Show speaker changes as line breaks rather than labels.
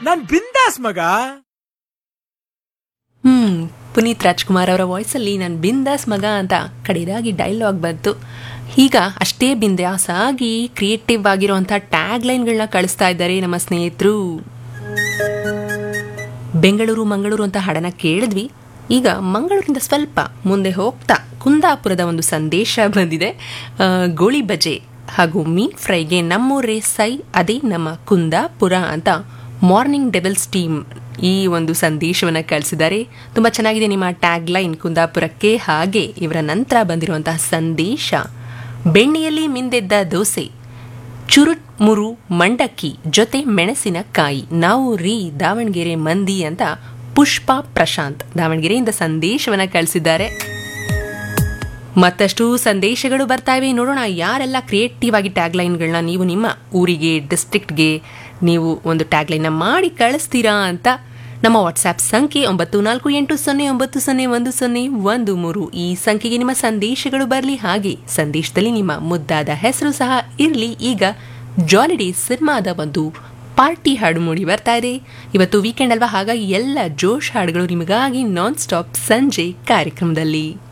ನಾನ್ ಬಿಂದಾಸ್ ಮಗ
ಹ್ಮ್ ಪುನೀತ್ ರಾಜ್ಕುಮಾರ್ ಅವರ ವಾಯ್ಸಲ್ಲಿ ನಾನು ಬಿಂದಾಸ್ ಮಗ ಅಂತ ಕಡೆಯದಾಗಿ ಡೈಲಾಗ್ ಬಂತು ಈಗ ಅಷ್ಟೇ ಬಿಂದಾಸ್ ಆಗಿ ಕ್ರಿಯೇಟಿವ್ ಆಗಿರುವಂಥ ಟ್ಯಾಗ್ ಲೈನ್ಗಳನ್ನ ಕಳಿಸ್ತಾ ಇದ್ದಾರೆ ನಮ್ಮ ಸ್ನೇಹಿತರು ಬೆಂಗಳೂರು ಮಂಗಳೂರು ಅಂತ ಹಾಡನ್ನ ಕೇಳಿದ್ವಿ ಈಗ ಮಂಗಳೂರಿಂದ ಸ್ವಲ್ಪ ಮುಂದೆ ಹೋಗ್ತಾ ಕುಂದಾಪುರದ ಒಂದು ಸಂದೇಶ ಬಂದಿದೆ ಆ, ಗೋಳಿ ಬಜೆ ಹಾಗೂ ಮೀನ್ ಫ್ರೈಗೆ ನಮ್ಮೂರೇ ಸೈ ಅದೇ ನಮ್ಮ ಕುಂದಾಪುರ ಅಂತ ಮಾರ್ನಿಂಗ್ ಡೆವಲ್ಸ್ ಟೀಮ್ ಈ ಒಂದು ಸಂದೇಶವನ್ನು ಕಳಿಸಿದ್ದಾರೆ ತುಂಬ ಚೆನ್ನಾಗಿದೆ ನಿಮ್ಮ ಟ್ಯಾಗ್ ಲೈನ್ ಕುಂದಾಪುರಕ್ಕೆ ಹಾಗೆ ಇವರ ನಂತರ ಬಂದಿರುವಂತಹ ಸಂದೇಶ ಬೆಣ್ಣೆಯಲ್ಲಿ ಮಿಂದೆದ್ದ ದೋಸೆ ಚುರುಟ್ ಮುರು ಮಂಡಕ್ಕಿ ಜೊತೆ ಮೆಣಸಿನಕಾಯಿ ನಾವು ರೀ ದಾವಣಗೆರೆ ಮಂದಿ ಅಂತ ಪುಷ್ಪಾ ಪ್ರಶಾಂತ್ ದಾವಣಗೆರೆಯಿಂದ ಸಂದೇಶವನ್ನ ಕಳಿಸಿದ್ದಾರೆ ಮತ್ತಷ್ಟು ಸಂದೇಶಗಳು ಬರ್ತಾ ಇವೆ ನೋಡೋಣ ಯಾರೆಲ್ಲ ಕ್ರಿಯೇಟಿವ್ ಆಗಿ ಟ್ಯಾಗ್ ಲೈನ್ಗಳನ್ನ ನೀವು ನಿಮ್ಮ ಊರಿಗೆ ಡಿಸ್ಟ್ರಿಕ್ಟ್ಗೆ ನೀವು ಒಂದು ಟ್ಯಾಗ್ ಲೈನ್ನ ಮಾಡಿ ಕಳಿಸ್ತೀರಾ ಅಂತ ನಮ್ಮ ವಾಟ್ಸ್ಆ್ಯಪ್ ಸಂಖ್ಯೆ ಒಂಬತ್ತು ನಾಲ್ಕು ಎಂಟು ಸೊನ್ನೆ ಒಂಬತ್ತು ಸೊನ್ನೆ ಒಂದು ಸೊನ್ನೆ ಒಂದು ಮೂರು ಈ ಸಂಖ್ಯೆಗೆ ನಿಮ್ಮ ಸಂದೇಶಗಳು ಬರಲಿ ಹಾಗೆ ಸಂದೇಶದಲ್ಲಿ ನಿಮ್ಮ ಮುದ್ದಾದ ಹೆಸರು ಸಹ ಇರಲಿ ಈಗ ಜಾಲಿಡೇ ಸಿನಿಮಾದ ಒಂದು ಪಾರ್ಟಿ ಹಾಡು ಮೂಡಿ ಬರ್ತಾ ಇದೆ ಇವತ್ತು ವೀಕೆಂಡ್ ಅಲ್ವಾ ಹಾಗಾಗಿ ಎಲ್ಲ ಜೋಶ್ ಹಾಡುಗಳು ನಿಮಗಾಗಿ ನಾನ್ ಸ್ಟಾಪ್ ಸಂಜೆ ಕಾರ್ಯಕ್ರಮದಲ್ಲಿ